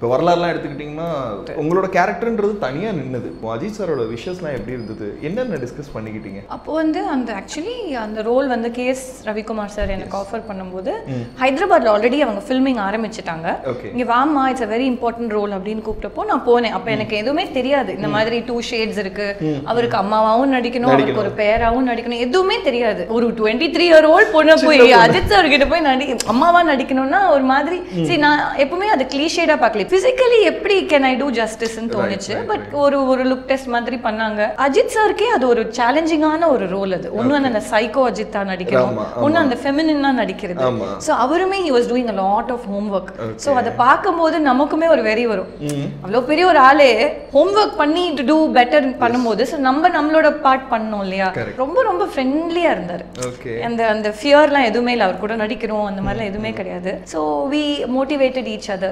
இப்போ வரலாறுலாம் எடுத்துக்கிட்டிங்கன்னா உங்களோட கேரக்டர்ன்றது தனியாக நின்னுது இப்போ அஜித் சாரோட விஷஸ்லாம் எப்படி இருந்தது என்னென்ன டிஸ்கஸ் பண்ணிக்கிட்டீங்க அப்போ வந்து அந்த ஆக்சுவலி அந்த ரோல் வந்து கேஎஸ் ரவிக்குமார் சார் எனக்கு ஆஃபர் பண்ணும்போது ஹைதராபாத்ல ஆல்ரெடி அவங்க ஃபில்மிங் ஆரம்பிச்சிட்டாங்க ஓகே இங்க வாமா it's a very important role அப்படின்னு கூப்பிட்டப்போ நான் போனேன் அப்ப எனக்கு எதுவுமே தெரியாது இந்த மாதிரி டூ ஷேட்ஸ் இருக்கு அவருக்கு அம்மாவாவும் நடிக்கணும் அவருக்கு ஒரு பேராவும் நடிக்கணும் எதுவுமே தெரியாது ஒரு டுவெண்ட்டி த்ரீ இயர் ஓல்ட் பொண்ணு போய் அஜித் சார் கிட்ட போய் நடி அம்மாவா நடிக்கணும்னா ஒரு மாதிரி சரி நான் எப்பவுமே அது கிளீஷேடா பார்க்கல பிசிக்கலி எப்படி கேன் ஐ டூ ஜஸ்டிஸ்ன்னு தோணுச்சு பட் ஒரு ஒரு லுக் டெஸ்ட் மாதிரி பண்ணாங்க அஜித் சாருக்கே அது ஒரு சேலஞ்சிங்கான ஒரு ரோல் அது ஒண்ணு அந்த சைக்கோ அஜித்தா நடிக்கணும் ஆமா, ஒண்ணு அந்த ஃபெமினா நடிக்கிறது ஆமா. ஸோ அவருமே he was doing a lot of homework so அதை பார்க்கும்போது நமக்குமே ஒரு வெறி வரும் அவ்வளோ பெரிய ஒரு ஆளே ஹோம் ஒர்க் பண்ணி டு டூ பெட்டர் பண்ணும்போது ஸோ நம்ம நம்மளோட பார்ட் பண்ணோம் இல்லையா Correct. ரொம்ப ரொம்ப ஃப்ரெண்ட்லியா இருந்தார் ஓகே அந்த அந்த ஃபியர்லாம் எதுவுமே இல்லை அவர் கூட நடிக்கிறோம் அந்த மாதிரிலாம் எதுவுமே கிடையாது so we motivated each other